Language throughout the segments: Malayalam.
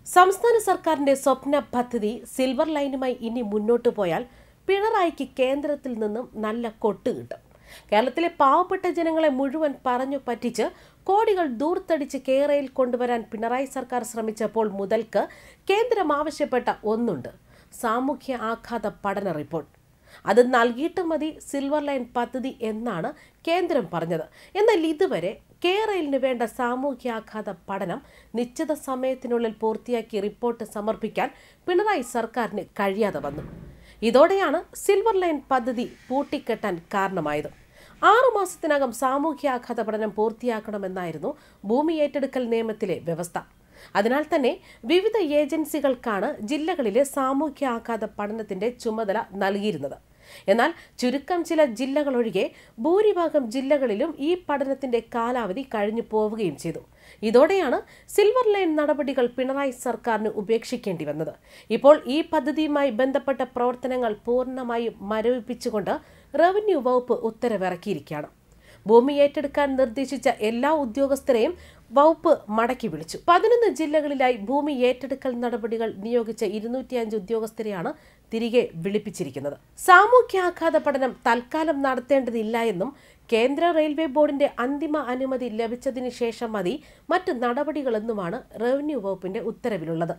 സംസ്ഥാന സർക്കാരിന്റെ സ്വപ്ന പദ്ധതി സിൽവർ ലൈനുമായി ഇനി മുന്നോട്ടു പോയാൽ പിണറായിക്ക് കേന്ദ്രത്തിൽ നിന്നും നല്ല കൊട്ട് കിട്ടും കേരളത്തിലെ പാവപ്പെട്ട ജനങ്ങളെ മുഴുവൻ പറഞ്ഞു പറ്റിച്ച് കോടികൾ ദൂർത്തടിച്ച് കേരളയിൽ കൊണ്ടുവരാൻ പിണറായി സർക്കാർ ശ്രമിച്ചപ്പോൾ മുതൽക്ക് കേന്ദ്രം ആവശ്യപ്പെട്ട ഒന്നുണ്ട് സാമൂഹ്യ ആഘാത പഠന റിപ്പോർട്ട് അത് നൽകിയിട്ട് മതി സിൽവർ ലൈൻ പദ്ധതി എന്നാണ് കേന്ദ്രം പറഞ്ഞത് എന്നാൽ ഇതുവരെ കേരളിന് വേണ്ട സാമൂഹ്യാഘാത പഠനം നിശ്ചിത സമയത്തിനുള്ളിൽ പൂർത്തിയാക്കി റിപ്പോർട്ട് സമർപ്പിക്കാൻ പിണറായി സർക്കാരിന് കഴിയാതെ വന്നു ഇതോടെയാണ് സിൽവർ ലൈൻ പദ്ധതി പൂട്ടിക്കെട്ടാൻ കാരണമായത് ആറു മാസത്തിനകം സാമൂഹ്യാഘാത പഠനം പൂർത്തിയാക്കണമെന്നായിരുന്നു ഭൂമി ഏറ്റെടുക്കൽ നിയമത്തിലെ വ്യവസ്ഥ അതിനാൽ തന്നെ വിവിധ ഏജൻസികൾക്കാണ് ജില്ലകളിലെ സാമൂഹ്യാഘാത പഠനത്തിന്റെ ചുമതല നൽകിയിരുന്നത് എന്നാൽ ചുരുക്കം ചില ജില്ലകളൊഴികെ ഭൂരിഭാഗം ജില്ലകളിലും ഈ പഠനത്തിന്റെ കാലാവധി കഴിഞ്ഞു പോവുകയും ചെയ്തു ഇതോടെയാണ് സിൽവർ ലൈൻ നടപടികൾ പിണറായി സർക്കാരിന് ഉപേക്ഷിക്കേണ്ടി വന്നത് ഇപ്പോൾ ഈ പദ്ധതിയുമായി ബന്ധപ്പെട്ട പ്രവർത്തനങ്ങൾ പൂർണ്ണമായും മരവിപ്പിച്ചുകൊണ്ട് റവന്യൂ വകുപ്പ് ഉത്തരവിറക്കിയിരിക്കുകയാണ് ഭൂമി ഏറ്റെടുക്കാൻ നിർദ്ദേശിച്ച എല്ലാ ഉദ്യോഗസ്ഥരെയും വകുപ്പ് മടക്കി വിളിച്ചു പതിനൊന്ന് ജില്ലകളിലായി ഭൂമി ഏറ്റെടുക്കൽ നടപടികൾ നിയോഗിച്ച ഇരുന്നൂറ്റിയഞ്ച് ഉദ്യോഗസ്ഥരെയാണ് തിരികെ വിളിപ്പിച്ചിരിക്കുന്നത് സാമൂഹ്യാഘാത പഠനം തൽക്കാലം നടത്തേണ്ടതില്ല എന്നും കേന്ദ്ര റെയിൽവേ ബോർഡിന്റെ അന്തിമ അനുമതി ലഭിച്ചതിന് ശേഷം മതി മറ്റ് നടപടികളെന്നുമാണ് റവന്യൂ വകുപ്പിന്റെ ഉത്തരവിലുള്ളത്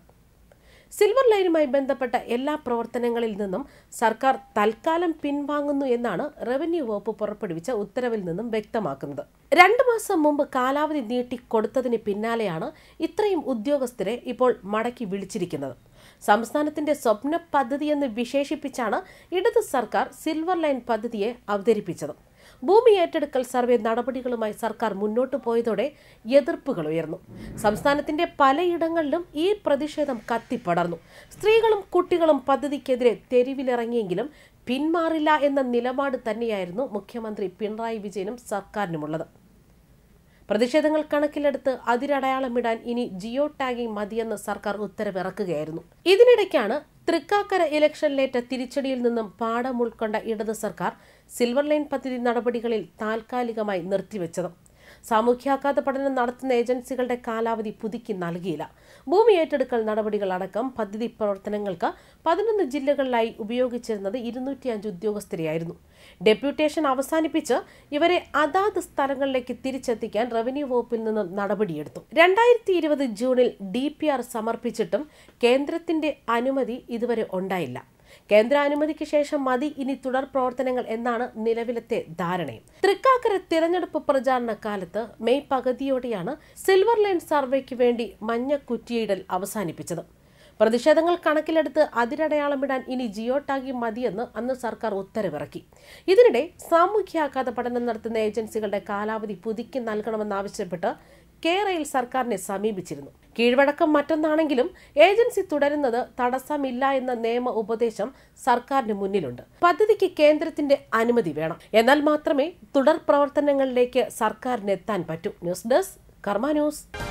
സിൽവർ ലൈനുമായി ബന്ധപ്പെട്ട എല്ലാ പ്രവർത്തനങ്ങളിൽ നിന്നും സർക്കാർ തൽക്കാലം പിൻവാങ്ങുന്നു എന്നാണ് റവന്യൂ വകുപ്പ് പുറപ്പെടുവിച്ച ഉത്തരവിൽ നിന്നും വ്യക്തമാക്കുന്നത് രണ്ടു മാസം മുമ്പ് കാലാവധി നീട്ടിക്കൊടുത്തതിന് പിന്നാലെയാണ് ഇത്രയും ഉദ്യോഗസ്ഥരെ ഇപ്പോൾ മടക്കി വിളിച്ചിരിക്കുന്നത് സംസ്ഥാനത്തിന്റെ സ്വപ്ന പദ്ധതി എന്ന് വിശേഷിപ്പിച്ചാണ് ഇടത് സർക്കാർ സിൽവർ ലൈൻ പദ്ധതിയെ അവതരിപ്പിച്ചത് ഭൂമി ഏറ്റെടുക്കൽ സർവേ നടപടികളുമായി സർക്കാർ മുന്നോട്ട് പോയതോടെ എതിർപ്പുകൾ ഉയർന്നു സംസ്ഥാനത്തിന്റെ പലയിടങ്ങളിലും ഈ പ്രതിഷേധം കത്തിപ്പടർന്നു സ്ത്രീകളും കുട്ടികളും പദ്ധതിക്കെതിരെ തെരുവിലിറങ്ങിയെങ്കിലും പിന്മാറില്ല എന്ന നിലപാട് തന്നെയായിരുന്നു മുഖ്യമന്ത്രി പിണറായി വിജയനും സർക്കാരിനുമുള്ളത് പ്രതിഷേധങ്ങൾ കണക്കിലെടുത്ത് അതിരടയാളമിടാൻ ഇനി ജിയോ ടാഗിംഗ് മതിയെന്ന് സർക്കാർ ഉത്തരവിറക്കുകയായിരുന്നു ഇതിനിടയ്ക്കാണ് തൃക്കാക്കര ഇലക്ഷനിലേറ്റ തിരിച്ചടിയിൽ നിന്നും പാഠം ഉൾക്കൊണ്ട ഇടത് സർക്കാർ സിൽവർ ലൈൻ പദ്ധതി നടപടികളിൽ താൽക്കാലികമായി നിർത്തിവെച്ചത് സാമൂഹ്യാഘാത പഠനം നടത്തുന്ന ഏജൻസികളുടെ കാലാവധി പുതുക്കി നൽകിയില്ല ഭൂമി ഏറ്റെടുക്കൽ നടപടികൾ അടക്കം പദ്ധതി പ്രവർത്തനങ്ങൾക്ക് പതിനൊന്ന് ജില്ലകളിലായി ഉപയോഗിച്ചിരുന്നത് ഇരുന്നൂറ്റിയഞ്ച് ഉദ്യോഗസ്ഥരെയായിരുന്നു ഡെപ്യൂട്ടേഷൻ അവസാനിപ്പിച്ച് ഇവരെ അതാത് സ്ഥലങ്ങളിലേക്ക് തിരിച്ചെത്തിക്കാൻ റവന്യൂ വകുപ്പിൽ നിന്നും നടപടിയെടുത്തു രണ്ടായിരത്തി ഇരുപത് ജൂണിൽ ഡി പി ആർ സമർപ്പിച്ചിട്ടും കേന്ദ്രത്തിന്റെ അനുമതി ഇതുവരെ ഉണ്ടായില്ല കേന്ദ്ര അനുമതിക്ക് ശേഷം മതി ഇനി തുടർ പ്രവർത്തനങ്ങൾ എന്നാണ് നിലവിലത്തെ ധാരണയും തൃക്കാക്കര തിരഞ്ഞെടുപ്പ് പ്രചാരണ കാലത്ത് മെയ് പകുതിയോടെയാണ് സിൽവർ ലൈൻ സർവേക്ക് വേണ്ടി മഞ്ഞ കുറ്റിയിടൽ അവസാനിപ്പിച്ചത് പ്രതിഷേധങ്ങൾ കണക്കിലെടുത്ത് അതിരടയാളമിടാൻ ഇനി ജിയോ ടാഗി മതിയെന്ന് അന്ന് സർക്കാർ ഉത്തരവിറക്കി ഇതിനിടെ സാമൂഹ്യാഘാത പഠനം നടത്തുന്ന ഏജൻസികളുടെ കാലാവധി പുതുക്കി നൽകണമെന്നാവശ്യപ്പെട്ട് കേരളയിൽ സർക്കാരിനെ സമീപിച്ചിരുന്നു കീഴ്വഴക്കം മറ്റൊന്നാണെങ്കിലും ഏജൻസി തുടരുന്നത് തടസ്സമില്ല എന്ന നിയമ ഉപദേശം സർക്കാരിന് മുന്നിലുണ്ട് പദ്ധതിക്ക് കേന്ദ്രത്തിന്റെ അനുമതി വേണം എന്നാൽ മാത്രമേ തുടർ പ്രവർത്തനങ്ങളിലേക്ക് സർക്കാരിന് എത്താൻ പറ്റൂ ന്യൂസ് ഡെസ്ക് കർമ്മ ന്യൂസ്